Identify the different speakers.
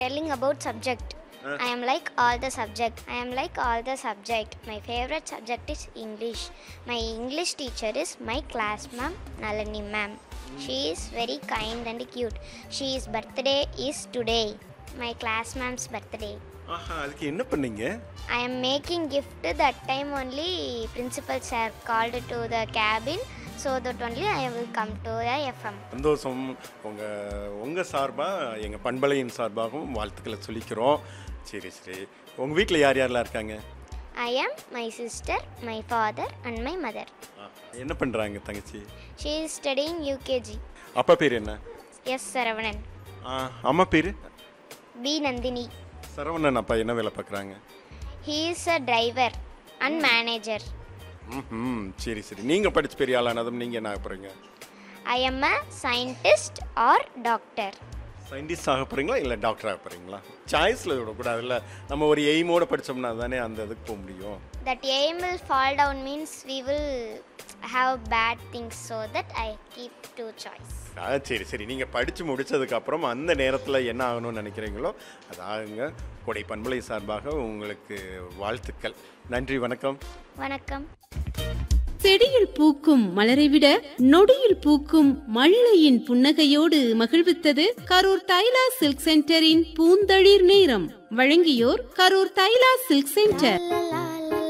Speaker 1: telling about subject i am like all the subject i am like all the subject my favorite subject is english my english teacher is my class ma'am nalini ma'am she is very kind and cute she is birthday is today my class ma'am's birthday
Speaker 2: ஆஹா அதுக்கு என்ன பண்ணீங்க
Speaker 1: i am making gift that time only principal sir called to the cabin so that only i will come to the fm
Speaker 2: சந்தோஷம் உங்கள் உங்கள் சார்பாக எங்கள் பண்பலையின் சார்பாகவும் வாழ்த்துக்களை சொல்லிக்கிறோம் சரி சரி உங்கள் வீட்டில் யார் யாரெல்லாம் இருக்காங்க
Speaker 1: i am my sister my father and my mother
Speaker 2: ஆ, என்ன பண்ணுறாங்க தங்கச்சி
Speaker 1: she is studying ukg
Speaker 2: அப்பா பேர் என்ன
Speaker 1: yes saravanan
Speaker 2: ஆ, அம்மா பேர்
Speaker 1: b nandini
Speaker 2: சரவணன் அப்பா என்ன வேலை பார்க்குறாங்க
Speaker 1: he is a driver and manager
Speaker 2: ம் சரி சரி நீங்கள் படிச்சு பெரிய ஆளானதும் நீங்கள் என்ன ஆக போகிறீங்க
Speaker 1: i am a scientist or doctor
Speaker 2: scientist ஆக போகிறீங்களா இல்லை டாக்டர் ஆக போகிறீங்களா சாய்ஸில் விடக்கூடாதுல்ல நம்ம ஒரு எய்மோட படித்தோம்னா தானே அந்த இதுக்கு போக முடியும்
Speaker 1: that aim will fall down means we will have bad things so that i keep two choice
Speaker 2: ஆ சரி சரி நீங்கள் படித்து முடிச்சதுக்கப்புறம் அந்த நேரத்தில் என்ன ஆகணும்னு நினைக்கிறீங்களோ அது ஆகுங்க கொடை பண்பலை சார்பாக உங்களுக்கு வாழ்த்துக்கள் நன்றி வணக்கம்
Speaker 1: வணக்கம்
Speaker 3: செடியில் பூக்கும் மலரை விட நொடியில் பூக்கும் மல்லையின் புன்னகையோடு மகிழ்வித்தது கரூர் தைலா சில்க் சென்டரின் பூந்தளிர் நேரம் வழங்கியோர் Karur Thaila silk centre
Speaker 1: la la